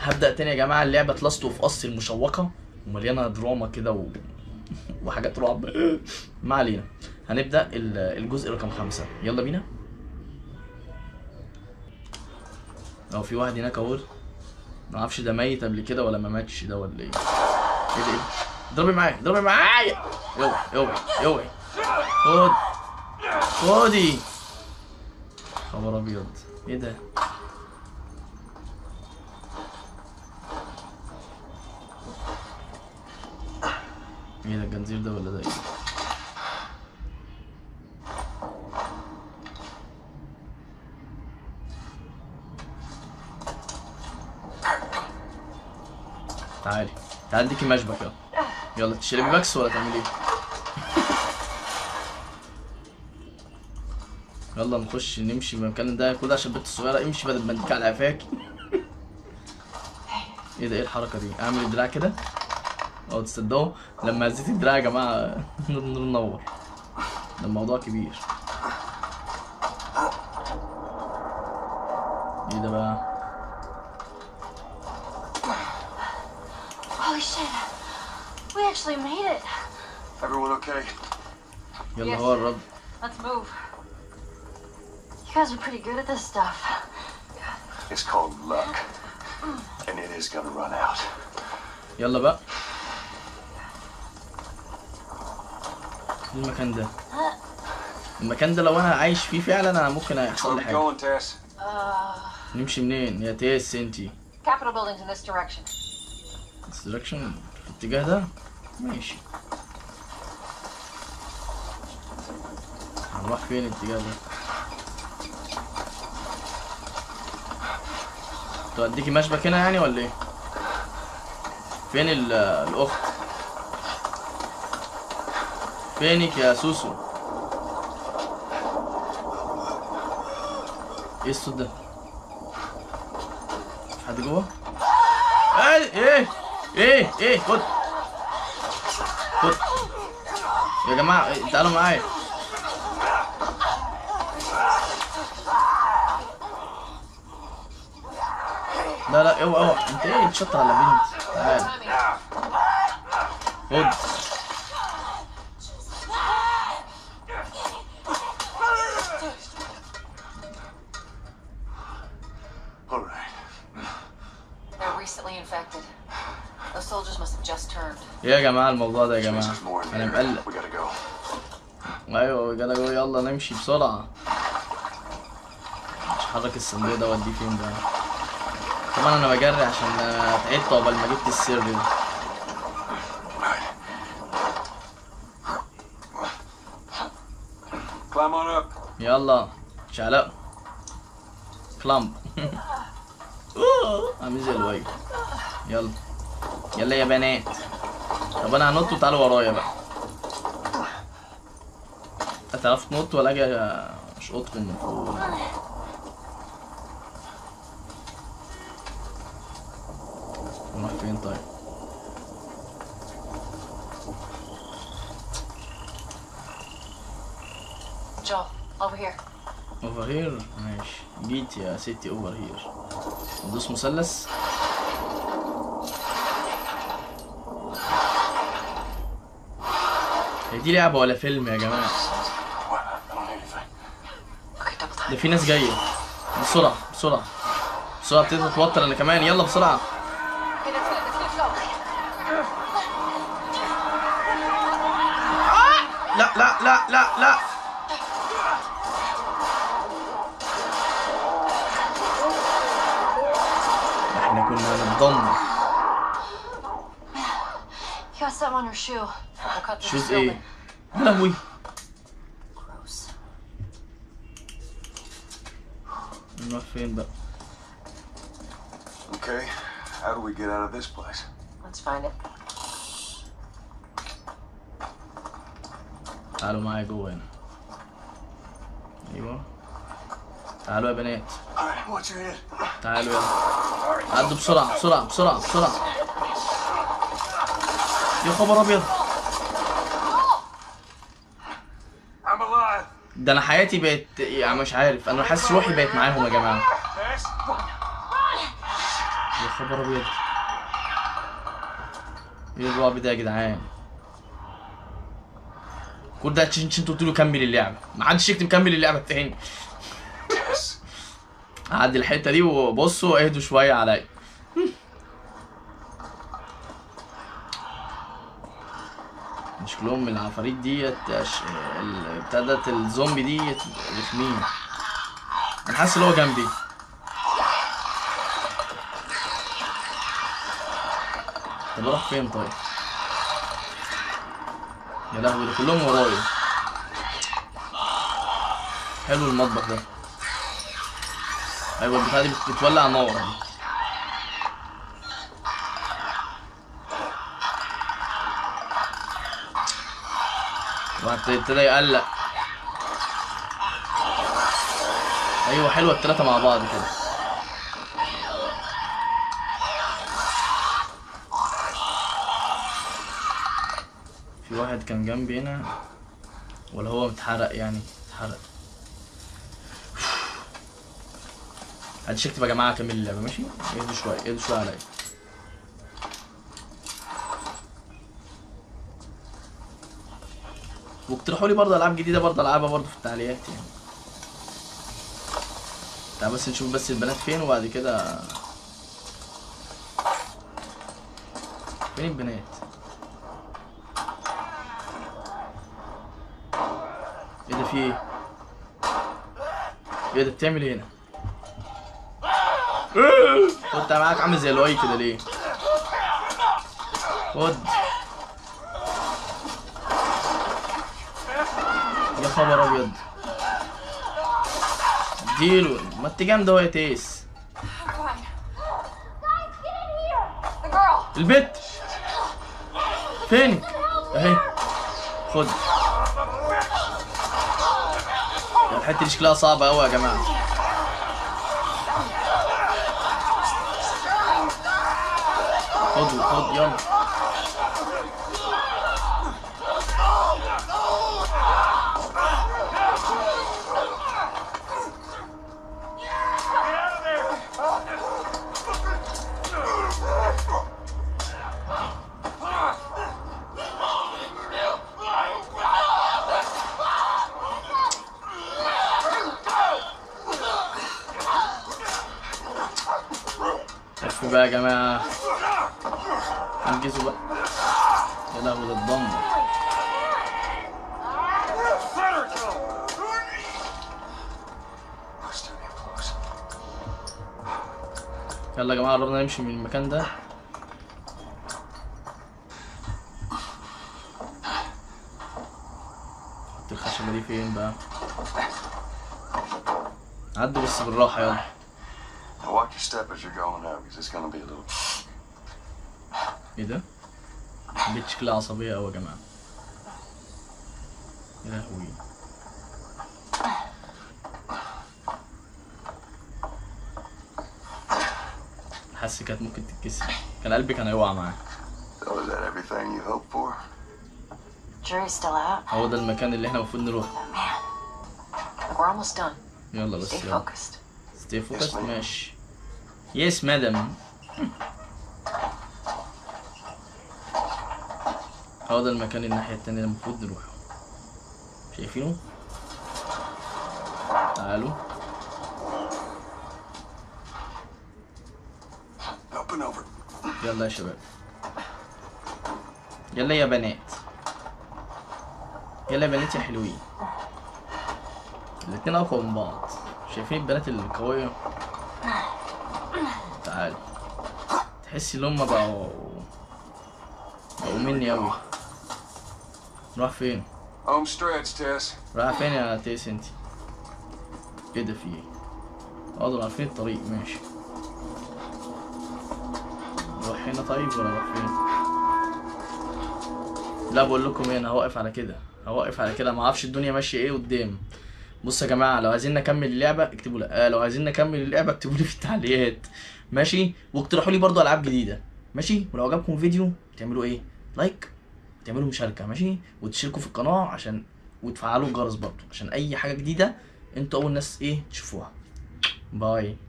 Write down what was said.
هبدا تاني يا جماعه اللعبه لاست اوف اس المشوقه ومليانه دراما كده و... وحاجات رعب ما علينا هنبدا ال- الجزء رقم خمسة يلا بينا لو في واحد هناك اهو ما اعرفش ده ميت قبل كده ولا ما ماتش ده ولا ايه ايه ده ايه ضربي معايا ضربي معايا اوعي اوعي اوعي خد خدي خبر ابيض ايه ده ايه ده الجنزير ده ولا ده ايه تعالي تعالي اديكي مشبك يلا يلا تشربي بكس ولا تعملي ايه يلا نخش نمشي من المكان ده كل ده عشان البنت الصغيرة امشي بدل ما اديك على قفاك ايه ده ايه الحركة دي اعمل الدراع كده اه تصدقوا لما هزيت الدراع يا جماعة النور نور ده الموضوع كبير ايه ده بقى Holy shit. We actually made it. Everyone okay? يلا Yes. هو الرب Let's move. You guys are pretty good at this stuff. It's called luck. And it is gonna run out. يلا بقى إيه المكان ده المكان ده لو انا عايش فيه فعلا انا ممكن Where هيحصل لي we حاجه going, Tess? Uh, نمشي منين يا تيس انتي Capitol buildings in this direction. دايركشن في الاتجاه ده ماشي هنروح فين الاتجاه ده توديكي مشبك هنا يعني ولا ايه فين ال- الاخت فينك يا سوسو ايه الصوت ده في حد جوه ايه ايه ايه ايه خد خد يا جماعه إيه، تعالوا معايا لا لا اوعى اوعى انت ايه تشطر على بنت تعال خد All right. They're recently infected. Those soldiers must have just turned. ايه يا جماعه الموضوع ده يا Means جماعه there's more in انا there. مقلق We gotta go. ايوه جانا جو يلا نمشي بسرعه مش حرك الصندوق ده اوديه فين بقى طبعا انا بجري عشان تعبت عقبال ما جبت السر ده Right. Climb on up. يلا شعلق كلامب عامل زي الويل يلا يلا يا بنات طب انا هنط وتعالوا ورايا بقى هتعرفوا تنط ولا اجي اشقطكم من فوق نروح فين طيب Joel, over here. اوفر هير ماشي جيت يا ستي اوفر هير ندوس مثلث هي دي لعبة ولا فيلم يا جماعة What? I don't hear anything. Okay, double time. ده في ناس جاية بسرعة بسرعة بسرعة ابتديت اتوتر انا كمان يلا بسرعة Okay, that's good. That's good. Go. لا لا لا لا لا احنا كنا نتدمر You got something on your shoe. We'll cut through شوز this ايه building. يا لهوي Gross. نروح فين بقى Okay. How do we get out of this place? Let's find it. تعالوا معايا جوه هنا ايوه تعالوا يا بنات All right. Watch your head. تعالوا يلا عدوا بسرعة بسرعة بسرعة بسرعة يا خبر ابيض I'm alive. ده انا حياتي بقت يعني مش عارف انا حاسس روحي بقت معاهم يا جماعة Tess? يا خبر خبر ابيض ايه الرعب ده يا جدعان كل ده عشان انتوا قلتوا له كمل اللعبه ما حدش يكتب كمل اللعبه التاني Tess, اعدي الحته دي وبصوا اهدوا شويه عليا شكلهم العفاريت ديت أش- ال- ابتدت الزومبي دي رخمين انا حاسس ان هو جنبي طب اروح فين طيب يا لهوي ده كلهم ورايا حلو المطبخ ده ايوه البتاعه دي بت- بتولع نار دي الواحد ابتدى يقلق ايوه حلوه التلاته مع بعض كده في واحد كان جنبي هنا ولا هو متحرق يعني اتحرق محدش يكتب يا جماعه كمل اللعبه ماشي اهدوا شويه اهدوا شويه عليا واقترحوا لي برضه العاب جديده برضه العبها برضه في التعليقات يعني تعال بس نشوف بس البنات فين وبعد كده فين البنات ايه ده في ايه ايه ده بتعمل ايه هنا انت معاك عامل زي الواي كده ليه خد يا خبر ابيض اديله ما انت جامده اهو يا تيس Fine. Guys, get in here! The girl! البت فين اهي خد يا الحته دي شكلها صعبه قوي يا جماعه خد خد يلا لف بقى يا جماعه انجزوا بقى يا لهوي ده اتدمر close to me, close. يلا يا جماعه قربنا نمشي من المكان ده حط الخشبه دي فين بقى عدوا بس بالراحه يلا Now watch your step as you're going out, because it's gonna be a little. ايه ده بيت شكلها عصبيه قوي يا جماعه يا لهوي حاسس كانت ممكن تتكسر كان قلبي كان هيقع معاه So is that everything you hoped for? Jury's still out. هو ده المكان اللي احنا المفروض نروح Oh, man. Look, we're almost done. يلا بس Stay يلا focused. ستي فوكس ma'am. ماشي يس مادام هو ده المكان الناحية التانية اللي المفروض نروحه شايفينه؟ تعالوا Up and over. يلا يا شباب يلا يا بنات يلا يا بنات يا حلوين الاتنين اقوى من بعض شايفين البنات القوية تعالوا تحسي ان هما بقوا بقوا مني اوي نروح فين Home stretch, Tess. رايح فين يا تيس انت ايه ده في ايه اه دول عارفين الطريق ماشي نروح هنا طيب ولا نروح فين لا بقول لكم ايه انا هوقف على كده هوقف على كده ما اعرفش الدنيا ماشيه ايه قدام بصوا يا جماعه لو عايزين نكمل اللعبه اكتبوا لا آه لو عايزين نكمل اللعبه اكتبوا لي في التعليقات ماشي واقترحوا لي برضو العاب جديده ماشي ولو عجبكم الفيديو تعملوا ايه لايك تعملوا مشاركه ماشي وتشتركوا في القناه عشان وتفعلوا الجرس برضو عشان اي حاجه جديده انتوا اول ناس ايه تشوفوها باي